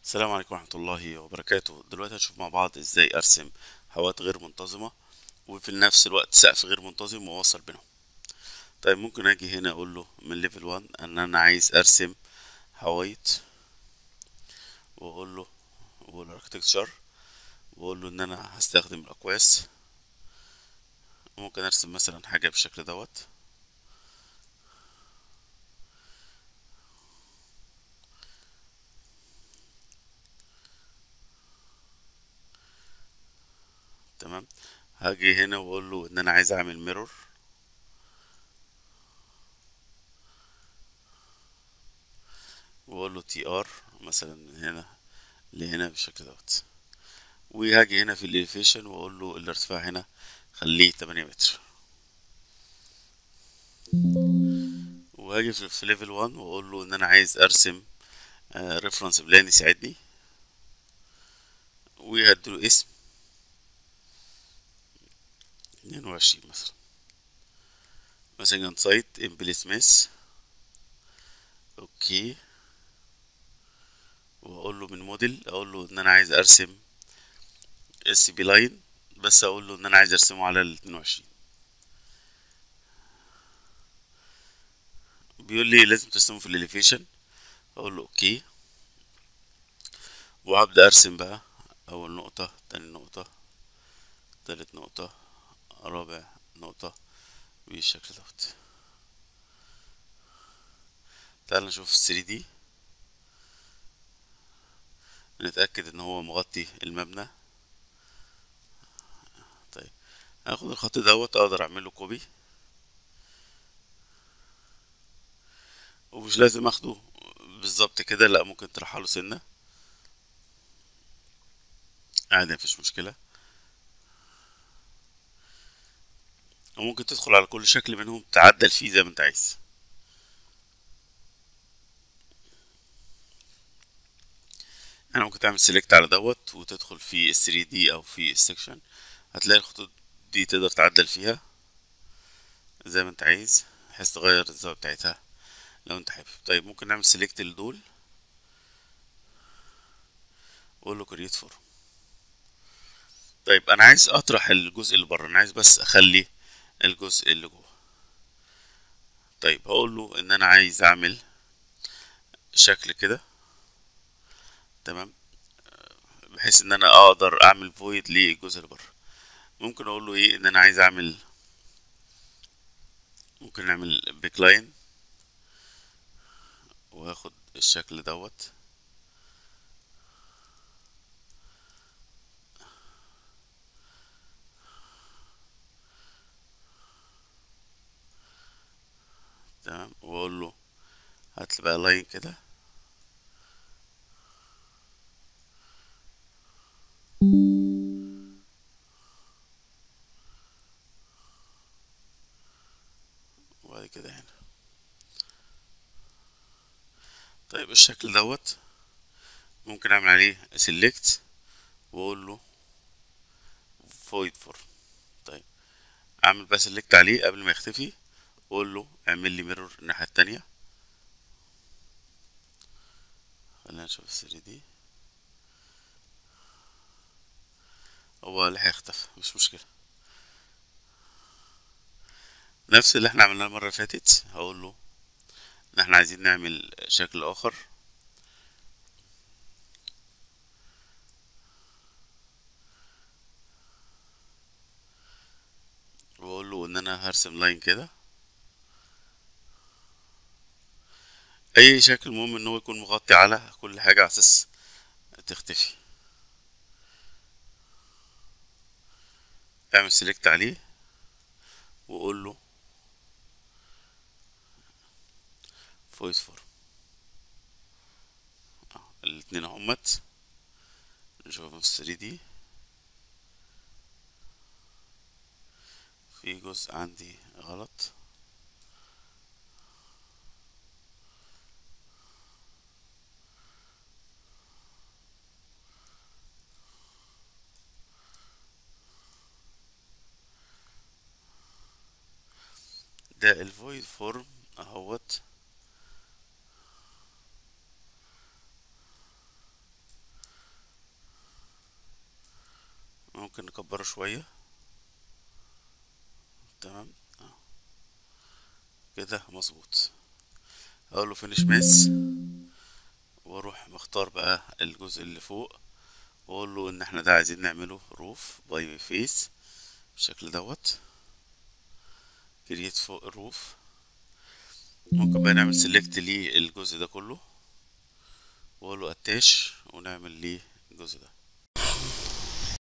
السلام عليكم ورحمة الله وبركاته دلوقتي هنشوف مع بعض ازاي ارسم هوات غير منتظمة وفي نفس الوقت سقف غير منتظم واوصل بينهم طيب ممكن اجي هنا اقول له من ليفل 1 ان انا عايز ارسم هوايت واقول له واقول اركتكتشر واقول له ان انا هستخدم الاقواس ممكن ارسم مثلا حاجة بالشكل دوت تمام هاجي هنا واقول له ان انا عايز اعمل ميرور واقول له تي ار مثلا من هنا لهنا بالشكل دوت وهاجي هنا في الاليفيشن واقول له الارتفاع هنا خليه 8 متر وهاجي في في ليفل 1 واقول له ان انا عايز ارسم ريفرنس بلان يساعدني وهديله اسم اتنين وعشرين مثلا مثلا سايت امبلي سميث اوكي واقول له من موديل اقول له ان انا عايز ارسم اس بي لاين بس اقول له ان انا عايز ارسمه على ال 22 بيقول لي لازم ترسمه في الاليفيشن اقول له اوكي وهبدا ارسم بقى اول نقطه تاني نقطه تالت نقطه رابع نقطه بالشكل دوت تعال نشوف 3 دي نتأكد ان هو مغطي المبنى طيب هاخد الخط دوت اقدر اعمله كوبي ومش لازم اخده بالظبط كده لا ممكن ترحله سنة عادي مفيش مشكلة وممكن تدخل على كل شكل منهم تعدل فيه زي ما انت عايز انا ممكن تعمل سيلكت على دوت وتدخل في 3 دي او في السكشن هتلاقي الخطوط دي تقدر تعدل فيها زي ما انت عايز بحيث تغير الزاوية بتاعتها لو انت حابب طيب ممكن نعمل سيلكت لدول واقول له كريت فورم طيب انا عايز اطرح الجزء اللي بره انا عايز بس اخلي الجزء اللي جوه طيب هقول له ان انا عايز اعمل شكل كده تمام بحيث ان انا اقدر اعمل فويد للجزء اللي بره ممكن اقول له ايه ان انا عايز اعمل ممكن نعمل بيكلاين واخد الشكل دوت تمام واقول له هات لي بقى لاين كده وبعد كده هنا طيب الشكل دوت ممكن اعمل عليه سيلكت واقول له فويد فور طيب اعمل بقى سيلكت عليه قبل ما يختفي واقول له اعمل لي ميرور الناحيه التانية خلينا نشوف السري دي هو اللي هيختفي مش مشكله نفس اللي احنا عملناه المره اللي فاتت هقول له ان احنا عايزين نعمل شكل اخر واقول له ان انا هرسم لاين كده اي شكل مهم ان هو يكون مغطي على كل حاجة على اساس تختفي اعمل سيلكت عليه واقول له فويس فورم الاتنين اهمت نشوفهم في 3 دي في جزء عندي غلط ده الفويد فورم اهوت ممكن نكبره شوية تمام آه. كده مظبوط اقول له فينيش ماس واروح مختار بقى الجزء اللي فوق واقول له ان احنا ده عايزين نعمله روف باي فيس بالشكل دوت كرييت فوق الروف ممكن بقى نعمل سيلكت للجزء ده كله واقول له اتاش ونعمل ليه الجزء ده